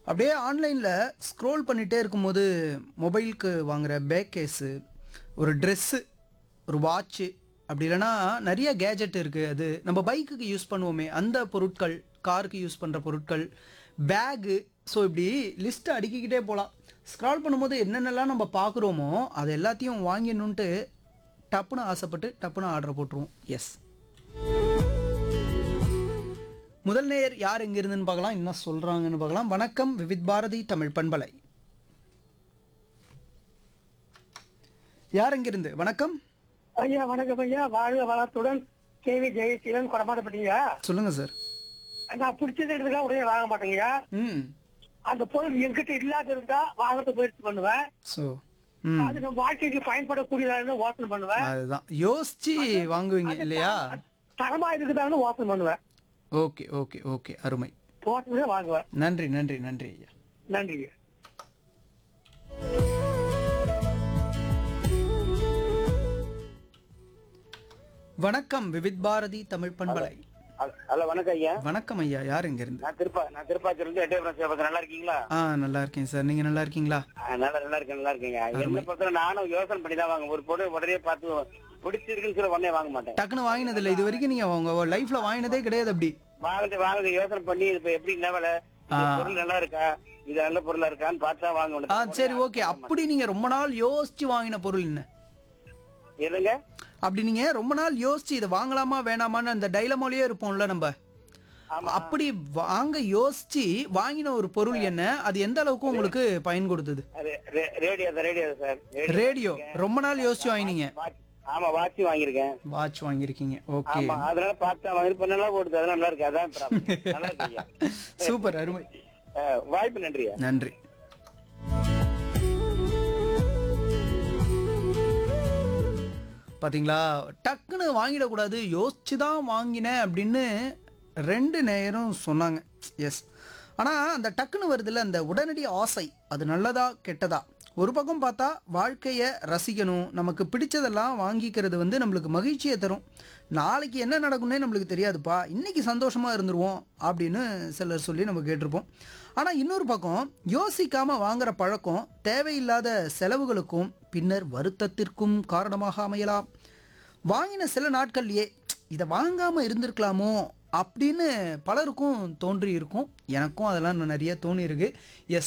அப்படியே ஆன்லைனில் ஸ்க்ரோல் பண்ணிகிட்டே இருக்கும்போது மொபைலுக்கு வாங்குற பேக் கேஸு ஒரு ட்ரெஸ்ஸு ஒரு வாட்ச்சு அப்படி இல்லைன்னா நிறைய கேஜெட் இருக்குது அது நம்ம பைக்குக்கு யூஸ் பண்ணுவோமே அந்த பொருட்கள் காருக்கு யூஸ் பண்ணுற பொருட்கள் பேகு ஸோ இப்படி லிஸ்ட்டு அடுக்கிக்கிட்டே போகலாம் ஸ்க்ரால் பண்ணும்போது என்னென்னலாம் நம்ம பார்க்குறோமோ அது எல்லாத்தையும் வாங்கிடணுன்ட்டு டப்புன்னு ஆசைப்பட்டு டப்புன்னு ஆர்டர் போட்டுருவோம் எஸ் முதல் நேயர் யார் எங்க இருந்துன்னு பார்க்கலாம் என்ன சொல்றாங்கன்னு பார்க்கலாம் வணக்கம் விவித் பாரதி தமிழ் பண்பலை யார் எங்கிருந்து வணக்கம் ஐயா வணக்கம் ஐயா வாழ்க வளத்துடன் கேவி ஜெயசீலன் கொடமாட்டப்பட்டீங்க சொல்லுங்க சார் நான் பிடிச்சது எடுத்துக்கலாம் உடனே வாங்க மாட்டேங்கய்யா ம் அந்த பொருள் என்கிட்ட இல்லாத இருந்தா வாங்கறத முயற்சி பண்ணுவேன் ஸோ ம் அது நம்ம வாழ்க்கைக்கு பயன்படக்கூடியதா யோசனை பண்ணுவேன் அதுதான் யோசிச்சு வாங்குவீங்க இல்லையா தரமா இருக்குதான்னு யோசனை பண்ணுவேன் ஓகே ஓகே ஓகே அருமை யோசனை வாங்குவேன் நன்றி நன்றி நன்றி ஐயா நன்றி வணக்கம் விவித் பாரதி தமிழ் பண்பலை ஹலோ வணக்கம் ஐயா வணக்கம் ஐயா யார் எங்க இருந்து நான் திருப்பா நான் திருப்பாச்சூர்ல இருந்து எட்டயபுரம் சிவபக்தன் நல்லா இருக்கீங்களா ஆ நல்லா இருக்கேன் சார் நீங்க நல்லா இருக்கீங்களா ஆ, நல்லா நல்லா இருக்கேன் நல்லா இருக்கீங்க என்ன பொறுத்தவரை நானும் யோசனை பண்ணி தான் வாங்க ஒரு பொருள் உடனே பார்த்து பிடிச்சிருக்குன்னு சொல்லி உடனே வாங்க மாட்டேன் டக்குன்னு வாங்கினது இல்லை இது வரைக்கும் நீங்க உங்க லைஃப்ல வாங்கினதே கிடையாது அப்படி வாங்குறது வாங்குறது யோசனை பண்ணி இப்ப எப்படி லெவல பொருள் நல்லா இருக்கா இது நல்ல பொருளா இருக்கான்னு பார்த்து தான் வாங்க ஆ சரி ஓகே அப்படி நீங்க ரொம்ப நாள் யோசிச்சு வாங்கின பொருள் என்ன எதுங்க அப்படி நீங்க ரொம்ப நாள் யோசிச்சு இதை வாங்கலாமா வேணாமான்னு அந்த டைலமோலயே இருப்போம்ல நம்ம அப்படி வாங்க யோசிச்சு வாங்கின ஒரு பொருள் என்ன அது எந்த அளவுக்கு உங்களுக்கு பயன் கொடுத்தது ரே- ரே- ரேடியோ தான் ரேடியோ தான் சார் ரேடியோ ரொம்ப நாள் யோசிச்சு வாங்கினீங்க வாட்ச் ஆமா வாட்ச் வாங்கியிருக்கேன் வாட்ச் வாங்கியிருக்கீங்க ஓகே ஆமா அதனால பார்த்தா வாங்கி இப்ப நல்லா ஓடுது அதெல்லாம் நல்லா இருக்கு அதான் problem. நல்லா இருக்கு ஐயா. சூப்பர் அருமை ஆ, வாய்ப்பு நன்றியா நன்றி பாத்தீங்களா டக்குன்னு வாங்கிடக்கூடாது யோசிச்சு தான் வாங்கினேன் அப்படின்னு ரெண்டு நேரம் சொன்னாங்க எஸ் ஆனால் அந்த டக்குன்னு வருதுல்ல அந்த உடனடி ஆசை அது நல்லதா கெட்டதா ஒரு பக்கம் பார்த்தா வாழ்க்கையை ரசிக்கணும் நமக்கு பிடிச்சதெல்லாம் வாங்கிக்கிறது வந்து நம்மளுக்கு மகிழ்ச்சியை தரும் நாளைக்கு என்ன நடக்கும்னே நம்மளுக்கு தெரியாதுப்பா இன்னைக்கு சந்தோஷமாக இருந்துருவோம் அப்படின்னு சிலர் சொல்லி நம்ம கேட்டிருப்போம் ஆனால் இன்னொரு பக்கம் யோசிக்காம வாங்குற பழக்கம் தேவையில்லாத செலவுகளுக்கும் பின்னர் வருத்தத்திற்கும் காரணமாக அமையலாம் வாங்கின சில நாட்கள்லயே இதை வாங்காம இருந்திருக்கலாமோ அப்படின்னு பலருக்கும் தோன்றி இருக்கும் எனக்கும் அதெல்லாம் நிறைய தோணி இருக்கு எஸ்